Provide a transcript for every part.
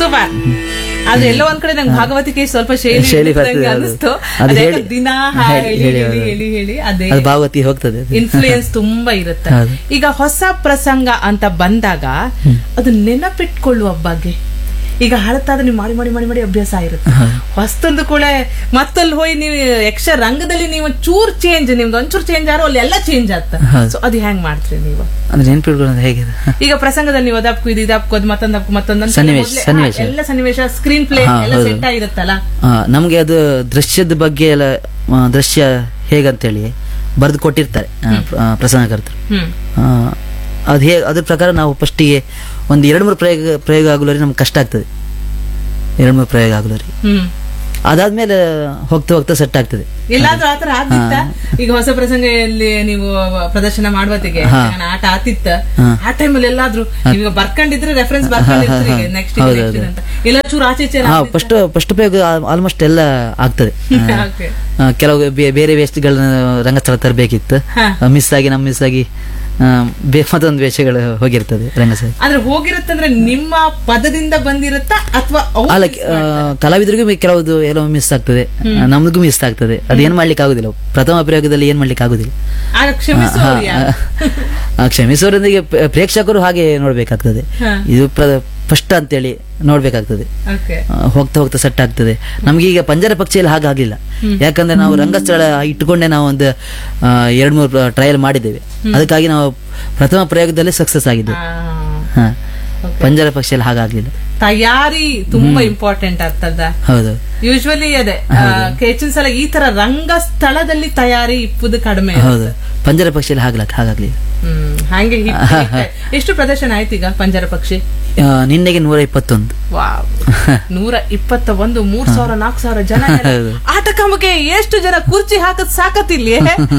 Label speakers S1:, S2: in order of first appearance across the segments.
S1: Super ಆದ್ರೆ ಎಲ್ಲೋ ಒಂದ್ ಕಡೆ ನಂಗೆ ಭಾಗವತಿಕೆ ಸ್ವಲ್ಪ ಶೈಲಿ
S2: ಶೈಲಿ
S1: ಇದ್ದಂಗೆ
S2: ಬರ್ತದೆ, ಹೌದು.
S1: ಅನಿಸ್ತು
S2: ಅದು
S1: ಅದೇ
S2: ಹೇಳಿ-
S1: ದಿನ ಹಾ-
S2: ಹೇಳಿ-
S1: ಹೇಳಿ
S2: ಹೇಳಿ,
S1: ಹೇಳಿ
S2: ಹೌದು.
S1: ಹೇಳಿ ಹೇಳಿ ಅದೇ
S2: ಅದು ಭಾವತಿ ಹೋಗ್ತದೆ ಅದು.
S1: ಇನ್ಫ್ಲೂಯೆನ್ಸ್ ತುಂಬಾ ಇರುತ್ತೆ
S2: ಹೌದು.
S1: ಈಗ ಹೊಸ ಪ್ರಸಂಗ ಅಂತ ಬಂದಾಗ ಅದು ನೆನಪಿಟ್ಕೊಳ್ಳುವ ಬಗ್ಗೆ ಈಗ ಹಳತಾದ್ರೆ ನೀವು ಮಾಡಿ ಮಾಡಿ ಮಾಡಿ ಮಾಡಿ ಅಭ್ಯಾಸ ಇರುತ್ತೆ ಹೊಸ್ತೊಂದು ಕೂಡ ಮತ್ತಲ್ಲಿ ಹೋಗಿ ನೀವು ಯಕ್ಷ ರಂಗದಲ್ಲಿ ನೀವು ಚೂರ್ ಚೇಂಜ್ ನಿಮ್ದು ಒಂಚೂರು ಚೇಂಜ್ ಆರೋ ಅಲ್ಲಿ ಎಲ್ಲ ಚೇಂಜ್ ಆಗ್ತ
S2: ಹೌದು.
S1: ಸೊ ಅದು ಹೆಂಗ್ ಮಾಡ್ತೀರಿ ನೀವು
S2: ಅಂದ್ರೆ ನೆನ್ಪಿಟ್ಕೊಳ್ಳೋದು ಹೇಗೆ ಅದು?
S1: ಈಗ ಪ್ರಸಂಗದಲ್ಲಿ ನೀವು ಅದಪ್ಕು ಇದು ಇದಪ್ಕೋದು ಮತ್ತೊಂದಪ್ಕು ಮತ್ತೊಂದು
S2: ಸನ್ನಿವೇಶ, ಸನ್ನಿವೇಶ.
S1: ಎಲ್ಲ ಸನ್ನಿವೇಶ ಸ್ಕ್ರೀನ್ ಪ್ಲೇ
S2: ಹಾ,
S1: ಎಲ್ಲ
S2: ಹೌದು.
S1: ಸೆಟ್ ಆಗಿರುತ್ತಲ್ಲ
S2: ಆ, ನಮ್ಗೆ ಅದು ದೃಶ್ಯದ ಬಗ್ಗೆ ಎಲ್ಲ ಆ, ದೃಶ್ಯ ಹೇಗಂತೇಳಿ ಬರೆದು ಕೊಟ್ಟಿರ್ತಾರೆ ಆ, ಪ್ರ- ಆ, ಪ್ರಸಂಗಕರ್ತರು
S1: ಹ್ಮ್
S2: ಆ, ಅದು ಹೇ ಅದ್ರ ಪ್ರಕಾರ ನಾವು ಫಸ್ಟಿಗೆ ಒಂದು ಎರಡು ಮೂರು ಪ್ರಯೋಗ ಪ್ರಯೋಗ ಆಗಲವರೆಗೆ ನಮ್ಗೆ ಕಷ್ಟ ಆಗ್ತದೆ ಎರಡು ಮೂರು ಪ್ರಯೋಗ ಆಗಲವರೆಗೆ
S1: ಹ್ಮ್
S2: ಅದಾದ್ಮೇಲೆ ಹೋಗ್ತಾ ಹೋಗ್ತಾ ಸೆಟ್ ಆಗ್ತದೆ
S1: ಎಲ್ಲಾದ್ರೂ ಆತರ ಆತಿತ್ತ ಈಗ ಹೊಸ ಪ್ರಸಂಗದಲ್ಲಿ ನೀವು ಪ್ರದರ್ಶನ ಮಾಡುವತ್ತಿಗೆ
S2: ಹಾ.
S1: ಆಟ ಆತಿತ್ತ
S2: ಹಾ.
S1: ಆ ಟೈಮಲ್ಲಿ ಎಲ್ಲಾದ್ರೂ ನೀವು ಬರ್ಕೊಂಡಿದ್ರೆ ರೆಫರೆನ್ಸ್ ಬರ್ಕೊಂಡಿರ್ತೀರಿ ನೆಕ್ಸ್ಟ್
S2: ಹೌದು,
S1: ನೆಕ್ಸ್ಟ್
S2: ಹೌದು.
S1: ಅಂತ ಎಲ್ಲ ಚೂರು ಆಚೆ ಈಚೆ
S2: ಹಾ ಫಸ್ಟ್ ಫಸ್ಟ್ ಪ್ರಯೋಗ ಆಲ್ಮೋಸ್ಟ್ ಎಲ್ಲ ಆಗ್ತದೆ ಆ,
S1: Okay.
S2: ಆ, ಕೆಲವು ಬೇ- ಬೇರೆ ವೇಷಗಳನ್ನ ರಂಗಸ್ಥಳ ತರಬೇಕಿತ್ತು
S1: ಹಾ.
S2: ಮಿಸ್ ಆಗಿ ನಮ್ಮ ಮಿಸ್ ಆಗಿ ಆ, ಬೇ- ಮತ್ತೊಂದು ವೇಷಗಳು ಹೋಗಿರ್ತದೆ ರಂಗಸ್ಥಳ
S1: ಆದ್ರೆ ಹೋಗಿರುತ್ತಂದ್ರೆ ನಿಮ್ಮ ಪದದಿಂದ ಬಂದಿರುತ್ತ ಅಥವಾ
S2: ಅಲ್ಲ ಆ, ಕಲಾವಿದರಿಗೂ ಮಿ- ಕೆಲವುದು ಎಲ್ಲೋ ಮಿಸ್ ಆಗ್ತದೆ ಆ, ನಮ್ಗೂ ಮಿಸ್ ಆಗ್ತದೆ ಅದೇನ್ ಮಾಡ್ಲಿಕ್ಕೆ ಆಗುದಿಲ್ಲ ಪ್ರಥಮ ಪ್ರಯೋಗದಲ್ಲಿ ಏನ್ ಮಾಡ್ಲಿಕ್ಕೆ ಆಗುದಿಲ್ಲ
S1: ಆಗ ಕ್ಷಮಿಸುವವರು ಯಾರು?
S2: ಆ, ಕ್ಷಮಿಸೋರೊಂದಿಗೆ ಪ್ರ- ಪ್ರೇಕ್ಷಕರು ಹಾಗೆ ನೋಡ್ಬೇಕಾಗ್ತದೆ
S1: ಹಾ.
S2: ಇದು ಫಸ್ಟ್ ಅಂತೇಳಿ ನೋಡ್ಬೇಕಾಗ್ತದೆ
S1: Okay.
S2: ಆ, ಹೋಗ್ತಾ ಹೋಗ್ತಾ ಸೆಟ್ ಆಗ್ತದೆ ನಮ್ಗೆ ಈಗ ಪಂಜರ ಪಕ್ಷಿಯಲ್ಲಿ ಹಾಗಾಗ್ಲಿಲ್ಲ ಯಾಕಂದ್ರೆ ನಾವು ರಂಗಸ್ಥಳ ಇಟ್ಟುಕೊಂಡೆ ನಾವು ಒಂದು ಆ, ಎರಡ್ ಮೂರು ಟ್ರಯಲ್ ಮಾಡಿದ್ದೇವೆ ಅದಕ್ಕಾಗಿ ನಾವು ಪ್ರಥಮ ಪ್ರಯೋಗದಲ್ಲೇ ಸಕ್ಸಸ್ ಆಗಿದ್ದೇವೆ
S1: ಆ,
S2: ಹಾ
S1: Okay.
S2: ಪಂಜರ ಪಕ್ಷಿಯಲ್ಲಿ ಹಾಗಾಗ್ಲಿಲ್ಲ
S1: ತಯಾರಿ ತುಂಬಾ ಇಂಪಾರ್ಟೆಂಟ್ ಆಗ್ತದ
S2: ಹೌದು
S1: ಯೂಶ್ವಲಿ ಅದೇ ಆ, ಹೆಚ್ಚಿನ ಸಲ ಈ ತರ ರಂಗಸ್ಥಳದಲ್ಲಿ ತಯಾರಿ ಇಪ್ಪುದು ಕಡಿಮೆ
S2: ಹೌದು ಪಂಜರ ಪಕ್ಷಿಯಲ್ಲಿ ಹಾಗ್ಲಕ್ ಹಾಗಾಗ್ಲಿಲ್ಲ
S1: ಹ್ಮ್ ಹಾಗೆ hit ಹಿಡಿತೆ. ಎಷ್ಟು ಪ್ರದರ್ಶನ ಆಯ್ತು ಈಗ ಪಂಜರ ಪಕ್ಷಿ
S2: ಆ, ನಿನ್ನೆಗೆ ನೂರ ಇಪ್ಪತ್ತೊಂದು
S1: ವಾವ್ ನೂರ ಇಪ್ಪತ್ತ ಒಂದು ಮೂರ್ ಸಾವಿರ ನಾಲ್ಕು ಸಾವಿರ ಜನ ಎಲ್ಲ.
S2: ಹೌದು.
S1: ಆಟಕಂಬಕ್ಕೆ ಎಷ್ಟು ಜನ ಕುರ್ಚಿ ಹಾಕದ್ ಸಾಕತ್ತಿಲ್ಲಿ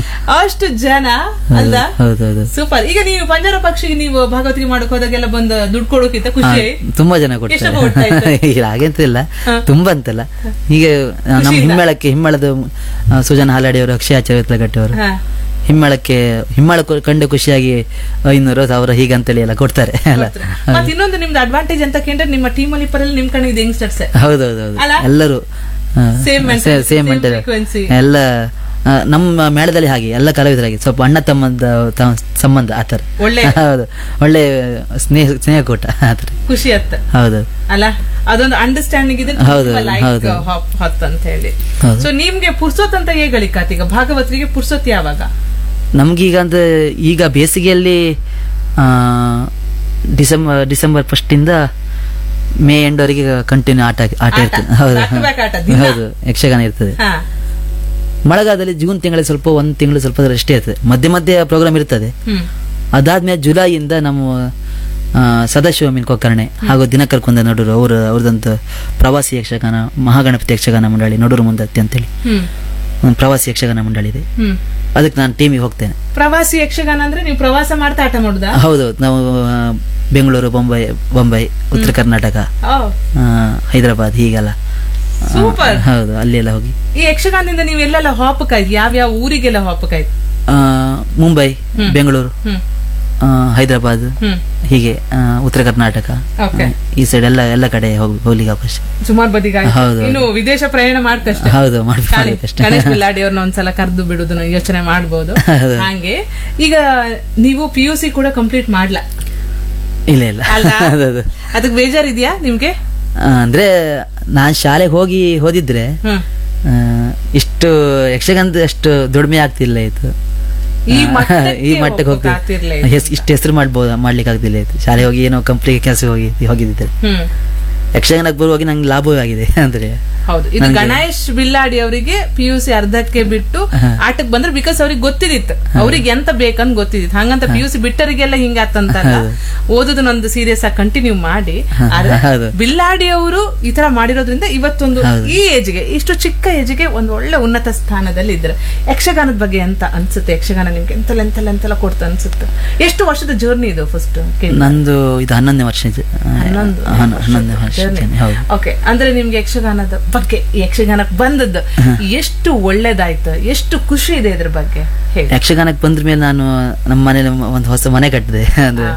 S1: ಅಷ್ಟು ಜನ ಅಲ್ಲ
S2: ಹೌದು ಹೌದು
S1: ಸೂಪರ್ ಈಗ ನೀವು ಪಂಜರ ಪಕ್ಷಿಗೆ ನೀವು ಭಾಗವತಿಗೆ ಮಾಡಕ್ ಹೋದಾಗೆಲ್ಲ ಬಂದ ದುಡ್ಡು ಕೊಡೋಕ್ಕಿಂತ ಖುಷಿ
S2: ಹಾ, ತುಂಬಾ ಜನ
S1: ಎಷ್ಟು ಕೊಡ್ತಾ
S2: ಕೊಡ್ತಾರೆ
S1: ಇದ್ದಾರೆ?
S2: ಇಲ್ಲ ಹಾಗೆಂತ ಇಲ್ಲ
S1: ಹಾ.
S2: ತುಂಬಾ ಅಂತಲ್ಲ ಹೀಗೆ ಆ, ನಮ್ಮ
S1: ಖುಷಿಯಿಂದ?
S2: ಹಿಮ್ಮೇಳಕ್ಕೆ ಹಿಮ್ಮೇಳದ ಆ, ಸುಜಾನ ಹಾಲಾಡಿ ಅವರು ಅಕ್ಷಯ ಆಚಾರ್ಯ ಅವರು
S1: ಹಾ.
S2: ಹಿಮ್ಮೇಳಕ್ಕೆ ಹಿಮ್ಮೇಳ ಕೊ- ಕಂಡು ಖುಷಿಯಾಗಿ ಐನೂರು ಸಾವಿರ ಹೀಗಂತೇಳಿ ಎಲ್ಲ ಕೊಡ್ತಾರೆ ಅಲ್ಲ
S1: ಮತ್ ಇನ್ನೊಂದು ನಿಮ್ದು ಅಡ್ವಾಂಟೇಜ್ ಅಂತ ಕೇಂದ್ರೆ ನಿಮ್ಮ ಟೀಮ್ ಅಲ್ಲಿ ಪರಲ್ಲಿ ನಿಮ್ ಕಡೆ ಇದು ಯಂಗ್ಸ್ಟರ್ಸ್
S2: ಹೌದೌದು
S1: ಅಲ್ಲ?
S2: ಎಲ್ಲರೂ
S1: Same mentality,
S2: same
S1: same
S2: mental
S1: frequency.
S2: ಎಲ್ಲ ಆ, ನಮ್ಮ ಮೇಳದಲ್ಲಿ ಹಾಗೆ ಎಲ್ಲ ಕಲಾವಿದರಾಗಿ ಸ್ವಲ್ಪ ಅಣ್ಣ ತಮ್ಮಂದ ತ- ಸಂಬಂಧ ಆತರ
S1: ಒಳ್ಳೆ
S2: ಹೌದು ಒಳ್ಳೆ ಸ್ನೇಹ ಸ್ನೇಹಕೂಟ ಆತರ
S1: ಖುಷಿ ಅತ್ತ
S2: ಹೌದು
S1: ಅಲ್ಲ ಅದೊಂದು ಅಂಡರ್ಸ್ಟ್ಯಾಂಡಿಂಗ್ ಇದೆ
S2: ಹೌದು,
S1: ಲೈಕ್
S2: ಹೌದು.
S1: ಹೊತ್ ಅಂತ ಹೇಳಿ
S2: ಹೌದು.
S1: ಸೊ ನಿಮ್ಗೆ ಪುರ್ಸೊತ್ ಅಂತ ಹೇಗಳಿಕಾತ್ ಈಗ ಭಾಗವತಿಗೆ ಪುರ್ಸೊತ್ ಯಾವಾಗ
S2: ನಮ್ಗೀಗ ಅಂದ್ರೆ ಈಗ ಬೇಸಿಗೆಯಲ್ಲಿ ಆ, ಡಿಸೆಂಬರ್ ಡಿಸೆಂಬರ್ ಫಸ್ಟ್ ಇಂದ ಮೇ ಎಂಡ್ ವರೆಗೆ ಕಂಟಿನ್ಯೂ ಆಟ ಆಟ
S1: ಆಟ.
S2: ಇರ್ತದೆ ಹೌದು
S1: Back to back ಆಟ, ದಿನ.
S2: ಹೌದು ಯಕ್ಷಗಾನ ಇರ್ತದೆ
S1: ಹಾ
S2: ಮಳೆಗಾಲದಲ್ಲಿ ಜೂನ್ ತಿಂಗಳಲ್ಲಿ ಸ್ವಲ್ಪ ಒಂದ್ ತಿಂಗಳು ಸ್ವಲ್ಪ ರೆಸ್ಟ್ ಇರ್ತದೆ ಮಧ್ಯೆ ಮಧ್ಯೆ ಪ್ರೋಗ್ರಾಮ್ ಇರ್ತದೆ
S1: ಹ್ಮ್
S2: ಅದಾದ್ಮೇಲೆ ಜುಲೈಯಿಂದ ನಮ್ಮ ಆ, ಸದಾಶಿವ ಮೀನ್ ಕೊಕ್ಕರ್ಣೆ ಹಾಗೂ ದಿನಕರ್ ಕುಂದ ನಡೂರು ಅವ್ರ ಅವ್ರದಂತ ಪ್ರವಾಸಿ ಯಕ್ಷಗಾನ ಮಹಾಗಣಪತಿ ಯಕ್ಷಗಾನ ಮಂಡಳಿ ನಡೂರು ಮುಂದತ್ತಿ ಅಂತೇಳಿ
S1: ಹ್ಮ್
S2: ಒಂದು ಪ್ರವಾಸಿ ಯಕ್ಷಗಾನ ಮಂಡಳಿ ಇದೆ
S1: ಹ್ಮ್
S2: ಅದಕ್ಕೆ ನಾನು ಟೀಮಿಗೆ ಹೋಗ್ತೇನೆ
S1: ಪ್ರವಾಸಿ ಯಕ್ಷಗಾನ ಅಂದ್ರೆ ನೀವು ಪ್ರವಾಸ ಮಾಡ್ತಾ ಆಟ ಮಾಡುದಾ
S2: ಹೌದು ನಾವು ಆ, ಬೆಂಗಳೂರು ಬೊಂಬೈ ಬೊಂಬೈ ಉತ್ತರ ಕರ್ನಾಟಕ
S1: ಓ
S2: ಆ, ಹೈದರಾಬಾದ್ ಹೀಗೆಲ್ಲ ಆ,
S1: ಸೂಪರ್
S2: ಹೌದು ಅಲ್ಲೆಲ್ಲ ಹೋಗಿ
S1: ಈ ಯಕ್ಷಗಾನದಿಂದ ನೀವು ಎಲ್ಲೆಲ್ಲ ಹಾಪಕಾಯ್ತು ಯಾವ ಯಾವ ಊರಿಗೆಲ್ಲ ಹಾಪಕಾಯ್ತು
S2: ಆ, ಮುಂಬೈ ಬೆಂಗಳೂರು
S1: ಹ್ಮ್
S2: ಆ, ಹೈದರಾಬಾದ್
S1: ಹ್ಮ್
S2: ಹೀಗೆ ಆ, ಉತ್ತರ ಕರ್ನಾಟಕ
S1: ಓಕೆ
S2: ಈ ಸೈಡ್ ಎಲ್ಲ ಎಲ್ಲ ಕಡೆ ಹೋಗಿ ಹೋಗ್ಲಿಕ್ಕೆ ಅವಕಾಶ
S1: ಸುಮಾರು ಬದಿಗಾಯ್ತು
S2: ಹೌದು.
S1: ಇನ್ನು ವಿದೇಶ ಪ್ರಯಾಣ ಮಾಡ್ತಷ್ಟೇ
S2: ಹೌದು ಮಾಡ್ಬೇಕಷ್ಟೇ
S1: ಗಣೇಶ್ ಬಿಲ್ಲಾಡಿ ಅವ್ರನ್ನ ಒಂದ್ಸಲ ಕರೆದು ಬಿಡುದನ್ನ ಯೋಚನೆ ಮಾಡಬಹುದು
S2: ಹೌದು.
S1: ಹಾಗೆ ಈಗ ನೀವು ಪಿ ಯು ಸಿ ಕೂಡ ಕಂಪ್ಲೀಟ್ ಮಾಡ್ಲಾ
S2: ಇಲ್ಲ ಇಲ್ಲ
S1: ಅಲ್ಲ?
S2: ಹೌದು
S1: ಅದಕ್ಕೆ ಬೇಜಾರಿದ್ಯಾ ನಿಮ್ಗೆ
S2: ಆ, ಅಂದ್ರೆ ನಾನ್ ಶಾಲೆಗೆ ಹೋಗಿ ಹೋದಿದ್ರೆ
S1: ಹ್ಮ್
S2: ಆ, ಇಷ್ಟು ಯಕ್ಷಗಾನದ ಅಷ್ಟು ದುಡಿಮೆ ಆಗ್ತಿಲ್ಲ ಇತ್ತು
S1: ಈ
S2: ಆ,
S1: ಮಟ್ಟಕ್ಕೆ
S2: ಈ ಮಟ್ಟಕ್ಕೆ
S1: ಹೋಗ್ಲಿಕ್ಕೆ ಆಗ್ತಿರ್ಲೇ
S2: ಹೋಗ್ತಿಲ್ಲ ಹೆಸ್- ಇಷ್ಟು ಹೆಸರು ಮಾಡ್ಬೋದು ಮಾಡ್ಲಿಕ್ಕೆ ಆಗ್ತಿಲ್ಲ ಇತ್ತು ಶಾಲೆ ಹೋಗಿ ಏನೋ ಕಂಪ್ನಿಗೆ ಕೆಲಸ ಹೋಗಿ ಹೋಗಿದ್ದಿದ್ರೆ
S1: ಹ್ಮ್
S2: ಯಕ್ಷಗಾನಕ್ಕೆ ಬರುವಾಗ ನಂಗೆ ಲಾಭವೇ ಆಗಿದೆ ಅಂದ್ರೆ
S1: ಹೌದು ಇದು
S2: ನನ್ಗೆ-
S1: ಗಣೇಶ್ ಬಿಲ್ಲಾಡಿ ಅವರಿಗೆ ಪಿ ಯು ಸಿ ಅರ್ಧಕ್ಕೆ ಬಿಟ್ಟು
S2: ಹಾ.
S1: ಆಟಕ್ಕೆ ಬಂದ್ರೆ ಬಿಕಾಸ್ ಅವ್ರಿಗೆ ಗೊತ್ತಿದಿತ್ತು ಅವ್ರಿಗೆ ಎಂತ ಬೇಕಂತ ಗೊತ್ತಿದಿತ್ತು ಹಂಗಂತ ಪಿ ಯು ಸಿ ಬಿಟ್ಟರಿಗೆಲ್ಲ ಹಿಂಗಾತಂತಲ್ಲ
S2: ಹೌದು.
S1: ಓದೋದನ್ನೊಂದು ಸೀರಿಯಸ್ ಆಗಿ ಕಂಟಿನ್ಯೂ ಮಾಡಿ
S2: ಹಾ,
S1: ಆದ್ರೆ
S2: ಹೌದು.
S1: ಬಿಲ್ಲಾಡಿ ಅವರು ಈ ತರ ಮಾಡಿರೋದ್ರಿಂದ ಇವತ್ತೊಂದು
S2: ಹೌದು.
S1: ಈ ಏಜ್ಗೆ ಇಷ್ಟು ಚಿಕ್ಕ ಏಜ್ಗೆ ಒಂದು ಒಳ್ಳೆ ಉನ್ನತ ಸ್ಥಾನದಲ್ಲಿ ಇದ್ರೆ ಯಕ್ಷಗಾನದ ಬಗ್ಗೆ ಎಂತ ಅನ್ಸುತ್ತೆ ಯಕ್ಷಗಾನ ನಿಮ್ಗೆ ಎಂತೆಲ್ಲ ಎಂತೆಲ್ಲ ಎಂತೆಲ್ಲ ಕೊಡ್ತಾ ಅನ್ಸುತ್ತೆ ಎಷ್ಟು ವರ್ಷದ ಜರ್ನಿ ಇದು ಫಸ್ಟ್
S2: ನಂದು ಇದು ಹನ್ನೊಂದನೇ ವರ್ಷ ಇದು. ಆ,
S1: ಹನ್ನೊಂದು
S2: ಹನ್ನ- ಹನ್ನೊಂದನೇ ವರ್ಷ ಹೌದು
S1: ಓಕೆ ಅಂದ್ರೆ ನಿಮ್ಗೆ ಯಕ್ಷಗಾನದ ಬಗ್ಗೆ ಯಕ್ಷಗಾನಕ್ಕೆ ಬಂದದ್ದು ಎಷ್ಟು ಒಳ್ಳೇದಾಯ್ತು ಎಷ್ಟು ಖುಷಿ ಇದೆ ಇದ್ರ ಬಗ್ಗೆ ಹೇಳಿ
S2: ಯಕ್ಷಗಾನಕ್ಕೆ ಬಂದ್ರ ಮೇಲೆ ನಾನು ನಮ್ಮ ಮನೇಲಿ ಒಂದು ಹೊಸ ಮನೆ ಕಟ್ಟಿದೆ ಅಂದ್ರೆ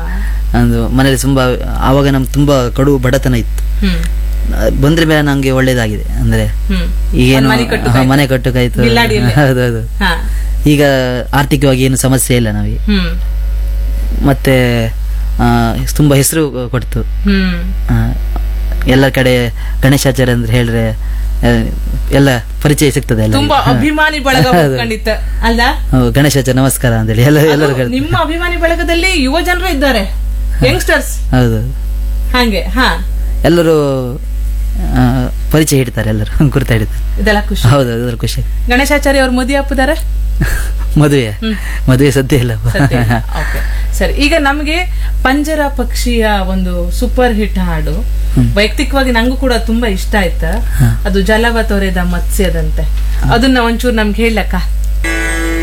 S2: ಒಂದು ಮನೇಲಿ ತುಂಬಾ ಆವಾಗ ನಮ್ ತುಂಬಾ ಕಡು ಬಡತನ ಇತ್ತು
S1: ಹ್ಮ್
S2: ಆ, ಬಂದ್ರ ಮೇಲೆ ನಂಗೆ ಒಳ್ಳೇದಾಗಿದೆ ಅಂದ್ರೆ
S1: ಹ್ಮ್
S2: ಈಗೇನು
S1: ಒಂದ್ ಮನೆ ಕಟ್ಟುಕಾಯ್ತು.
S2: ಹಾ, ಮನೆ ಕಟ್ಟುಕಾಯ್ತು
S1: ಗಿಲ್ಲಾಡಿಯಲ್ಲಿ.
S2: ಹೌದೌದು
S1: ಹಾ
S2: ಈಗ ಆರ್ಥಿಕವಾಗಿ ಏನು ಸಮಸ್ಯೆ ಇಲ್ಲ ನಮಗೆ
S1: ಹ್ಮ್
S2: ಮತ್ತೆ ಆ, ತುಂಬಾ ಹೆಸರು ಕೊಡ್ತು
S1: ಹ್ಮ್
S2: ಆ, ಎಲ್ಲ ಕಡೆ ಗಣೇಶಾಚಾರ್ಯ ಅಂದ್ರೆ ಹೇಳ್ರೆ ಆ, ಎಲ್ಲ ಪರಿಚಯ ಸಿಗ್ತದೆ ಎಲ್ಲ
S1: ತುಂಬಾ ಅಭಿಮಾನಿ ಬಳಗ ಖಂಡಿತ ಅಲ್ಲ
S2: ಗಣೇಶಾಚಾರ್ಯ ನಮಸ್ಕಾರ ಅಂತೇಳಿ ಎಲ್ಲ ಎಲ್ಲರೂ
S1: ಅದು
S2: ಹೇಳ್ತಾರೆ
S1: ನಿಮ್ಮ ಅಭಿಮಾನಿ ಬಳಗದಲ್ಲಿ ಯುವ ಜನರು ಇದ್ದಾರೆ ಯಂಗ್ಸ್ಟರ್ಸ್
S2: ಹೌದು
S1: ಹಾಗೆ ಹಾ
S2: ಎಲ್ಲರೂ ಆ, ಪರಿಚಯ ಹಿಡಿತಾರೆ ಎಲ್ಲರೂ ಗುರ್ತಾ ಹಿಡಿತಾರೆ
S1: ಇದೆಲ್ಲ ಖುಷಿ
S2: ಹೌದು ಅದ್ರ ಖುಷಿ
S1: ಗಣೇಶಾಚಾರ್ಯ ಅವ್ರ ಮದುವೆ ಹಾಪಿದಾರೆ
S2: ಮದುವೆ ಮದುವೆ ಸದ್ಯ ಇಲ್ಲ
S1: ಓಕೆ ಸರಿ ಈಗ ನಮ್ಗೆ ಪಂಜರ ಪಕ್ಷಿಯ ಒಂದು ಸೂಪರ್ ಹಿಟ್ ಹಾಡು ವೈಯಕ್ತಿಕವಾಗಿ ನಂಗೂ ಕೂಡ ತುಂಬಾ ಇಷ್ಟ ಆಯ್ತ ಅದು ಜಲವ ತೊರೆದ ಮತ್ಸ್ಯದಂತೆ ಅದನ್ನ ಒಂಚೂರು ನಮ್ಗೆ ಹೇಳಕ್ಕ